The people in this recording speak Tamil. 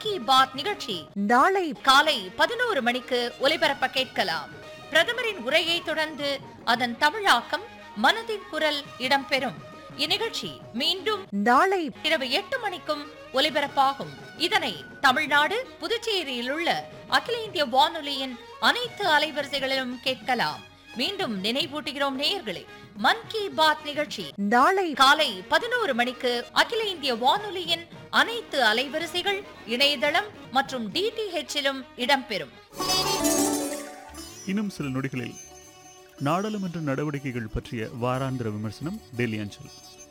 கி பாத் நிகழ்ச்சி நாளை காலை பதினோரு மணிக்கு ஒலிபரப்ப கேட்கலாம் பிரதமரின் உரையை தொடர்ந்து அதன் தமிழாக்கம் மனதின் குரல் இடம்பெறும் இந்நிகழ்ச்சி மீண்டும் நாளை இரவு எட்டு மணிக்கும் ஒலிபரப்பாகும் இதனை தமிழ்நாடு புதுச்சேரியில் உள்ள அகில இந்திய வானொலியின் அனைத்து அலைவரிசைகளிலும் கேட்கலாம் மீண்டும் நினைவூட்டுகிறோம் நேயர்களே மன் கி பாத் நிகழ்ச்சி நாளை காலை பதினோரு மணிக்கு அகில இந்திய வானொலியின் அனைத்து அலைவரிசைகள் இணையதளம் மற்றும் டிடிஹெச்சிலும் இடம்பெறும் இன்னும் சில நொடிகளில் நாடாளுமன்ற நடவடிக்கைகள் பற்றிய வாராந்திர விமர்சனம் டெல்லி அஞ்சல்